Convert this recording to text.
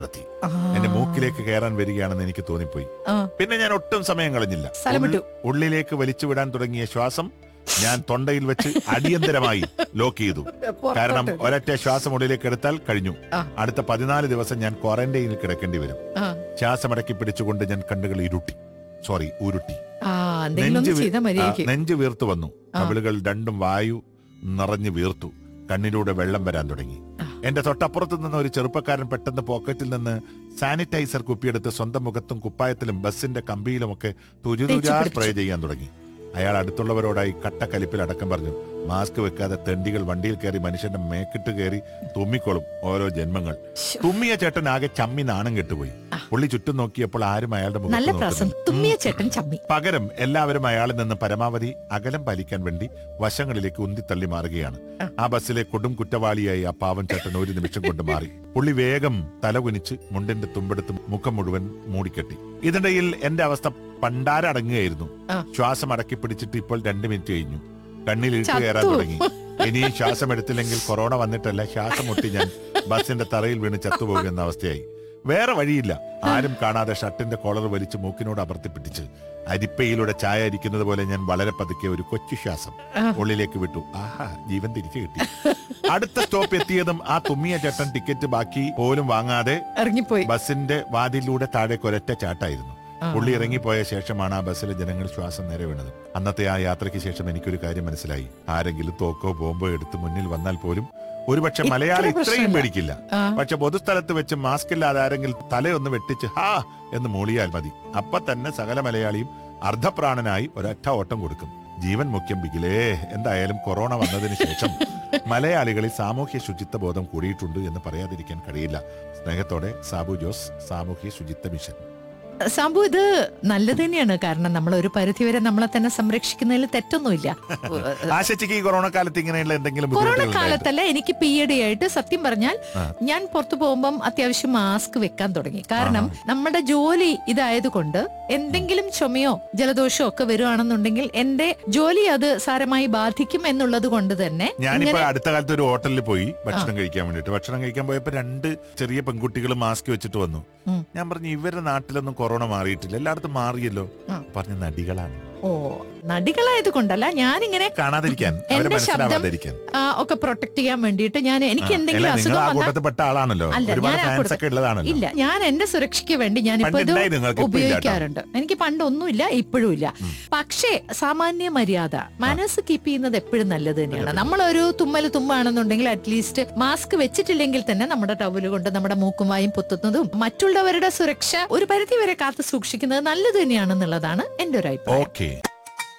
നിർത്തി ആ. എന്റെ മൂക്കിലേക്ക് കയറാൻ വരികയാണെന്ന് എനിക്ക് തോന്നിപ്പോയി ആ, പിന്നെ ഞാൻ ഒട്ടും സമയം കളഞ്ഞില്ല സ്ഥലം വിട്ടു. ഉൾ- ഉള്ളിലേക്ക് വലിച്ചു വിടാൻ തുടങ്ങിയ ശ്വാസം ഞാൻ തൊണ്ടയിൽ വെച്ച് അടിയന്തരമായി ലോക്ക് ചെയ്തു കാരണം പുറത്തോട്ട്. ഒരൊറ്റ ശ്വാസം ഉള്ളിലേക്ക് എടുത്താൽ കഴിഞ്ഞു ആ. അടുത്ത പതിനാല് ദിവസം ഞാൻ ക്വാറന്റൈനിൽ കിടക്കേണ്ടി വരും ആ, ശ്വാസമടക്കി പിടിച്ചുകൊണ്ട് ഞാൻ കണ്ണുകൾ ഇരുട്ടി സോറി ഉരുട്ടി ആ എന്തെങ്കിലും ഒന്ന് വീ- ചെയ്താൽ ആ, മര്യാദയ്ക്ക് നെഞ്ച് വീർത്തു വന്നു ആ. കവിളുകൾ രണ്ടും വായു നിറഞ്ഞു വീർത്തു കണ്ണിലൂടെ വെള്ളം വരാൻ തുടങ്ങി ആ. എന്റെ തൊട്ടപ്പുറത്ത് നിന്ന് ഒരു ചെറുപ്പക്കാരൻ പെട്ടെന്ന് പോക്കറ്റിൽ നിന്ന് സാനിറ്റൈസർ കുപ്പിയെടുത്ത് സ്വന്തം മുഖത്തും കുപ്പായത്തിലും ബസിന്റെ കമ്പിയിലുമൊക്കെ തുരുതുരാ തേച്ച് സ്പ്രേ ചെയ്യാൻ തുടങ്ങി അയാൾ അടുത്തുള്ളവരോടായി കട്ടക്കലിപ്പിൽ അടക്കം പറഞ്ഞു മാസ്ക് വെക്കാതെ തെണ്ടികൾ വണ്ടിയിൽ കയറി മനുഷ്യന്റെ മേക്കിട്ട് കയറി തുമ്മിക്കോളും ഓരോ ജന്മങ്ങൾ ശ്ശോ, തുമ്മിയ ചേട്ടൻ ആകെ ചമ്മി നാണം കെട്ടുപോയി പുള്ളി ചുറ്റും നോക്കിയപ്പോൾ ആരും അയാളുടെ മുഖത്ത് നല്ല പ്രാസം നോക്കുന്നില്ല. തുമ്മിയ ചേട്ടൻ ചമ്മി പകരം എല്ലാവരും അയാളിൽ നിന്ന് പരമാവധി അകലം പാലിക്കാൻ വേണ്ടി വശങ്ങളിലേക്ക് ഉന്തിത്തള്ളി മാറുകയാണ് ആ. ആ ബസ്സിലെ കൊടും കുറ്റവാളിയായി ആ പാവൻ ചേട്ടൻ ഒരു നിമിഷം കൊണ്ട് മാറി പുള്ളി വേഗം തലകുനിച്ച് മുണ്ടിന്റെ തുമ്പെടുത്ത് മുഖം മുഴുവൻ മൂടിക്കെട്ടി ഇതിനിടയിൽ എന്റെ അവസ്ഥ പണ്ടാരടങ്ങുകയായിരുന്നു ആ. ശ്വാസം അടക്കി പിടിച്ചിട്ട് ഇപ്പോൾ രണ്ട് മിനിറ്റ് കഴിഞ്ഞു കണ്ണിൽ ഇട്ട് ചത്തു. കയറാൻ തുടങ്ങി ഇനിയും ശ്വാസം എടുത്തില്ലെങ്കിൽ കൊറോണ വന്നിട്ടല്ല ശ്വാസം മുട്ടി ഞാൻ ബസിന്റെ തറയിൽ വീണ് ചത്തുപോകുന്ന അവസ്ഥയായി വേറെ വഴിയില്ല ആരും കാണാതെ ഷർട്ടിന്റെ കോളർ വലിച്ച് മൂക്കിനോട് അമർത്തിപ്പിടിച്ച് അരിപ്പയിലൂടെ ചായ അരിക്കുന്നത് പോലെ ഞാൻ വളരെ പതുക്കെ ഒരു കൊച്ചു ശ്വാസം ആ. ഉള്ളിലേക്ക് വിട്ടു ആഹാ ജീവൻ തിരിച്ചു കിട്ടി അടുത്ത സ്റ്റോപ്പ് എത്തിയതും ആ തുമ്മിയ ചേട്ടൻ ടിക്കറ്റ് ബാക്കി പോലും വാങ്ങാതെ ഇറങ്ങിപ്പോയി ബസിന്റെ വാതിലൂടെ താഴേക്ക് ഒരൊറ്റ ചാട്ടായിരുന്നു ആ. പുള്ളി ഇറങ്ങിപ്പോയ ശേഷമാണ് ആ ബസ്സിലെ ജനങ്ങൾ ശ്വാസം നേരെ വീണത് അന്നത്തെ ആ യാത്രയ്ക്ക് ശേഷം എനിക്കൊരു കാര്യം മനസ്സിലായി ആരെങ്കിലും തോക്കോ ബോംബോ എടുത്ത് മുന്നിൽ വന്നാൽ പോലും ഒരുപക്ഷെ ഇത്ര മലയാളി ഇത്രയും പ്രശ്നമില്ല. പേടിക്കില്ല ആ, പക്ഷെ പൊതുസ്ഥലത്ത് വെച്ച് മാസ്ക് ഇല്ലാതെ ആരെങ്കിലും തലയൊന്ന് വെട്ടിച്ച് ഹാ എന്ന് മൂളിയാൽ മതി അപ്പൊ തന്നെ സകല മലയാളിയും അർദ്ധപ്രാണനായി ഒരൊറ്റ ഓട്ടം കൊടുക്കും ജീവൻ മുഖ്യം ബിഗിലേ എന്തായാലും കൊറോണ വന്നതിന് ശേഷം മലയാളികളിൽ സാമൂഹ്യ ശുചിത്വ ബോധം കൂടിയിട്ടുണ്ട് എന്ന് പറയാതിരിക്കാൻ കഴിയില്ല സ്നേഹത്തോടെ സാബു ജോസ് സാമൂഹ്യ ശുചിത്വ മിഷൻ സംഭവം ഇത് നല്ലത് തന്നെയാണ് കാരണം നമ്മൾ ഒരു പരിധിവരെ നമ്മളെ തന്നെ സംരക്ഷിക്കുന്നതിൽ തെറ്റൊന്നുമില്ല ആശച്ചിക്ക് ഈ കൊറോണ കാലത്ത് ഇങ്ങനെയുള്ള എന്തെങ്കിലും കൊറോണ ബുദ്ധിമുട്ടുകൾ ഉണ്ടായിട്ടുണ്ടോ? കാലത്തല്ല എനിക്ക് പി എ ഡി ആയിട്ട് സത്യം പറഞ്ഞാൽ ആ. ഞാൻ പുറത്തു പോകുമ്പം അത്യാവശ്യം മാസ്ക് വെക്കാൻ തുടങ്ങി കാരണം നമ്മുടെ ജോലി ഇതായതുകൊണ്ട് എന്തെങ്കിലും ചുമയോ ജലദോഷമോ ഒക്കെ വരുവാണെന്നുണ്ടെങ്കിൽ എന്റെ ജോലി അത് സാരമായി ബാധിക്കും എന്നുള്ളത് കൊണ്ട് തന്നെ ഞാനിപ്പോ ഇങ്ങനെ അടുത്ത കാലത്ത് ഒരു ഹോട്ടലിൽ പോയി ഭക്ഷണം കഴിക്കാൻ വേണ്ടിട്ട് ഭക്ഷണം കഴിക്കാൻ പോയപ്പോ രണ്ട് ചെറിയ പെൺകുട്ടികൾ മാസ്ക് വെച്ചിട്ട് വന്നു ഉം. ഞാൻ പറഞ്ഞു ഇവരുടെ നാട്ടിലൊന്നും കൊറോണ മാറിയിട്ടില്ല എല്ലായിടത്തും മാറിയല്ലോ ആ. പറഞ്ഞ നടികളാണ് ഓ നടികളായത് കൊണ്ടല്ല ഞാനിങ്ങനെ കാണാതിരിക്കാൻ അവരെ എന്റെ ശബ്ദം മനസ്സിലാവാതിരിക്കാൻ ആ, ഒക്കെ പ്രൊട്ടക്ട് ചെയ്യാൻ വേണ്ടിയിട്ട് ഞാൻ എനിക്ക് ആ. എന്തെങ്കിലും അല്ല, നിങ്ങൾ അസുഖം ആ വന്നാൽ കൂട്ടത്തിൽപ്പെട്ട ആളാണല്ലോ അല്ല, ഒരുപാട് ഞാൻ ആ ഫാൻസ് കൂട്ടത്തിൽ- ഒക്കെ ഉള്ളതാണല്ലോ ഇല്ല ഞാൻ എന്റെ സുരക്ഷയ്ക്ക് വേണ്ടി ഞാൻ ഇപ്പൊ ഇത് പണ്ടുണ്ടായി നിങ്ങൾക്ക് ഇപ്പൊ ഇല്ല കേട്ടോ. ഉപയോഗിക്കാറുണ്ട് എനിക്ക് പണ്ടൊന്നുമില്ല ഇപ്പോഴും ഇല്ല പക്ഷേ സാമാന്യ മര്യാദ മനസ്സ് കീപ്പ് ചെയ്യുന്നത് എപ്പോഴും നല്ലത് തന്നെയാണ് നമ്മളൊരു തുമ്മൽ തുമ്മാണെന്നുണ്ടെങ്കിൽ അറ്റ്ലീസ്റ്റ് മാസ്ക് വെച്ചിട്ടില്ലെങ്കിൽ തന്നെ നമ്മുടെ ടവല് കൊണ്ട് നമ്മുടെ മൂക്കും വായും പൊത്തുന്നതും മറ്റുള്ളവരുടെ സുരക്ഷ ഒരു പരിധി വരെ കാത്തു സൂക്ഷിക്കുന്നത് നല്ലത് തന്നെയാണെന്നുള്ളതാണ് എന്റെ ഒരു അഭിപ്രായം ഓക്കെ